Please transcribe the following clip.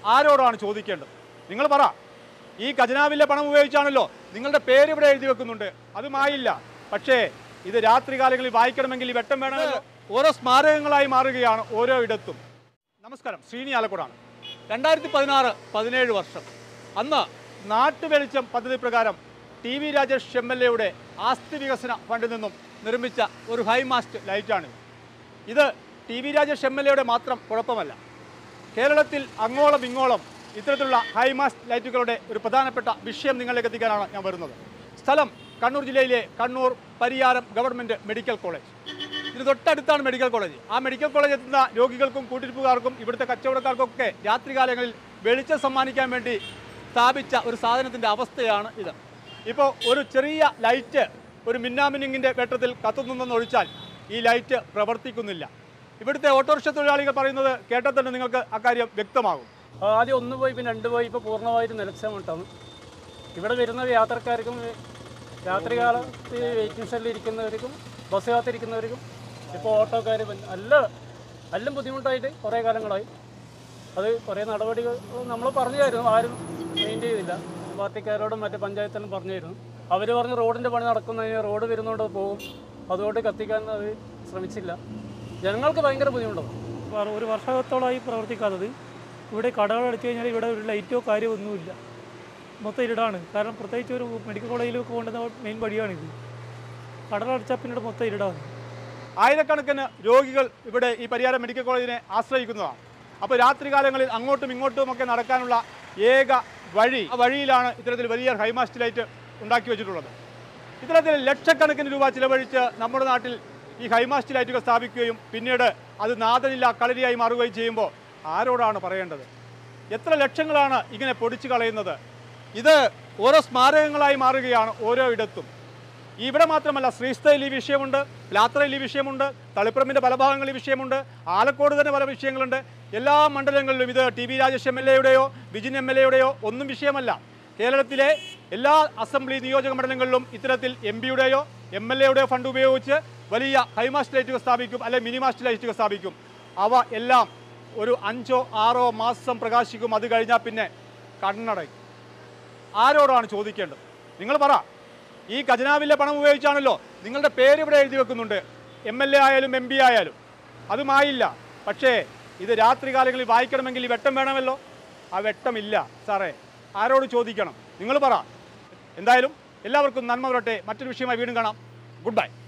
ആരോടാണ് ചോദിക്കേണ്ടത് നിങ്ങൾ പറ ഈ ഖജനാവിലെ പണം ഉപയോഗിച്ചാണല്ലോ നിങ്ങളുടെ പേര് ഇവിടെ എഴുതി വെക്കുന്നുണ്ട് അതുമായില്ല പക്ഷേ ഇത് രാത്രികാലങ്ങളിൽ വായിക്കണമെങ്കിൽ ഈ വെട്ടം വേണമല്ലോ ഓരോ സ്മാരകങ്ങളായി മാറുകയാണ് ഓരോ ഇടത്തും നമസ്കാരം ശ്രീനി ആലക്കോടാണ് രണ്ടായിരത്തി പതിനാറ് പതിനേഴ് വർഷം അന്ന് നാട്ടുവെളിച്ചം പദ്ധതി പ്രകാരം T V Rajesh M L എയുടെ ആസ്തി വികസന ഫണ്ടിൽ നിന്നും നിർമ്മിച്ച ഒരു ഹൈമാസ്റ്റ് ലൈറ്റാണ് ഇത് T V Rajesh M L എയുടെ മാത്രം കുഴപ്പമല്ല കേരളത്തിൽ അങ്ങോളം ഇങ്ങോളം ഇത്തരത്തിലുള്ള ഹൈമാസ്റ്റ് ലൈറ്റുകളുടെ ഒരു പ്രധാനപ്പെട്ട വിഷയം നിങ്ങളിലേക്ക് എത്തിക്കാനാണ് ഞാൻ വരുന്നത് സ്ഥലം കണ്ണൂർ ജില്ലയിലെ Kannur Pariyaram government medical college ഇതിന് തൊട്ടടുത്താണ് മെഡിക്കൽ കോളേജ് ആ മെഡിക്കൽ കോളേജ് എത്തുന്ന രോഗികൾക്കും കൂട്ടിരിപ്പുകാർക്കും ഇവിടുത്തെ കച്ചവടക്കാർക്കൊക്കെ രാത്രികാലങ്ങളിൽ വെളിച്ചം സമ്മാനിക്കാൻ വേണ്ടി സ്ഥാപിച്ച ഒരു സാധനത്തിൻ്റെ അവസ്ഥയാണ് ഇത് ഇപ്പോൾ ഒരു ചെറിയ ലൈറ്റ് ഒരു മിന്നാമിനിങ്ങിൻ്റെ വെട്ടത്തിൽ കത്തുന്നെന്ന് ഒഴിച്ചാൽ ഈ ലൈറ്റ് പ്രവർത്തിക്കുന്നില്ല ഇവിടുത്തെ ഓട്ടോറിക്ഷ തൊഴിലാളികൾ പറയുന്നത് കേട്ടാൽ തന്നെ നിങ്ങൾക്ക് അക്കാര്യം വ്യക്തമാകും ആദ്യം ഒന്ന് പോയി പിന്നെ രണ്ട് പോയി ഇപ്പോൾ പൂർണ്ണമായിട്ട് നിലച്ചമിട്ടാണ് ഇവിടെ വരുന്ന യാത്രക്കാർക്കും രാത്രികാലത്ത് വെയിറ്റിംഗ് ഷെല്ലിൽ ഇരിക്കുന്നവർക്കും ബസ് കാത്തിരിക്കുന്നവർക്കും ഇപ്പോൾ ഓട്ടോക്കാർ നല്ല എല്ലാം ബുദ്ധിമുട്ടായിട്ട് കുറേ കാലങ്ങളായി അത് കുറേ നടപടികൾ നമ്മൾ പറഞ്ഞായിരുന്നു ആരും മെയിൻ ചെയ്തില്ല പാർട്ടിക്കാരോടും മറ്റു പഞ്ചായത്തിലും പറഞ്ഞായിരുന്നു അവർ പറഞ്ഞ് റോഡിൻ്റെ പണി നടക്കുന്നതിന് റോഡ് വരുന്നതുകൊണ്ട് പോകും അതുകൊണ്ട് കത്തിക്കാൻ അവർ ശ്രമിച്ചില്ല ജനങ്ങൾക്ക് ഭയങ്കര ബുദ്ധിമുട്ടാണ് വർ- ഒരു വർഷത്തോളമായി പ്രവർത്തിക്കാത്തത് ഇവിടെ കടകൾ അടിച്ചു കഴിഞ്ഞാൽ ഇവിടെ ഒരു ലൈറ്റോ കാര്യമോ ഒന്നുമില്ല മൊത്തം ഇരുടാണ് കാരണം പ്രത്യേകിച്ച് ഒരു മെഡിക്കൽ കോളേജിലേക്ക് കൊണ്ടുവന്ന മെയിൻ വഴിയാണിത് കടകൾ അടിച്ചാൽ പിന്നീട് മൊത്തം ഇരുടാണ് ആയിരക്കണക്കിന് രോഗികൾ ഇവിടെ ഈ പരിയാരം മെഡിക്കൽ കോളേജിനെ ആശ്രയിക്കുന്നതാണ് അപ്പോൾ രാത്രികാലങ്ങളിൽ അങ്ങോട്ടും ഇങ്ങോട്ടും ഒക്കെ നടക്കാനുള്ള ഏക വഴി ആ വഴിയിലാണ് ഇത്തരത്തിൽ വലിയ ഹൈമാസ്റ്റ് ലൈറ്റ് ഉണ്ടാക്കി വെച്ചിട്ടുള്ളത് ഇത്തരത്തിൽ ലക്ഷക്കണക്കിന് രൂപ ചിലവഴിച്ച് നമ്മുടെ നാട്ടിൽ ഈ ഹൈമാസ്റ്റ് ലൈറ്റുകൾ സ്ഥാപിക്കുകയും പിന്നീട് അത് നാദനില്ല കളരിയായി മാറുകയും ചെയ്യുമ്പോൾ ആരോടാണ് പറയേണ്ടത് എത്ര ലക്ഷങ്ങളാണ് ഇങ്ങനെ പൊടിച്ചു കളയുന്നത് ഇത് ഓരോ സ്മാരകങ്ങളായി മാറുകയാണ് ഓരോ ഇടത്തും ഇവിടെ മാത്രമല്ല ശ്രീസ്ഥയിൽ ഈ വിഷയമുണ്ട് പ്ലാത്രയിൽ ഈ വിഷയമുണ്ട് തളിപ്പറമ്പിൻ്റെ പല ഭാഗങ്ങളിൽ ഈ വിഷയമുണ്ട് ആലക്കോട് തന്നെ പല വിഷയങ്ങളുണ്ട് എല്ലാ മണ്ഡലങ്ങളിലും ഇത് T V Rajesh M L എയുടെയോ വിജിൻ എം എൽ എയുടെയോ ഒന്നും വിഷയമല്ല കേരളത്തിലെ എല്ലാ അസംബ്ലി നിയോജക മണ്ഡലങ്ങളിലും ഇത്തരത്തിൽ എം പിയുടെയോ എം എൽ എയുടെയോ ഫണ്ട് ഉപയോഗിച്ച് വലിയ ഹൈമാസ്റ്റ് ലൈറ്റുകൾ സ്ഥാപിക്കും അല്ലെങ്കിൽ മിനിമാസ്റ്റ് ലൈറ്റുകൾ സ്ഥാപിക്കും അവ എല്ലാം ഒരു അഞ്ചോ ആറോ മാസം പ്രകാശിക്കും അത് കഴിഞ്ഞാൽ പിന്നെ കണ്ണടയ്ക്കും ആരോടാണ് ചോദിക്കേണ്ടത് നിങ്ങൾ പറ ഈ ഖജനാവിലെ പണം ഉപയോഗിച്ചാണല്ലോ നിങ്ങളുടെ പേര് ഇവിടെ എഴുതി വെക്കുന്നുണ്ട് എം എൽ എ ആയാലും എം പി ആയാലും അതുമായില്ല പക്ഷേ ഇത് രാത്രികാലങ്ങളിൽ വായിക്കണമെങ്കിൽ ഈ വെട്ടം വേണമല്ലോ ആ വെട്ടമില്ല സാറേ ആരോട് ചോദിക്കണം നിങ്ങൾ പറ എന്തായാലും എല്ലാവർക്കും നന്മ വരട്ടെ മറ്റൊരു വിഷയമായി വീണ്ടും കാണാം ഗുഡ് ബൈ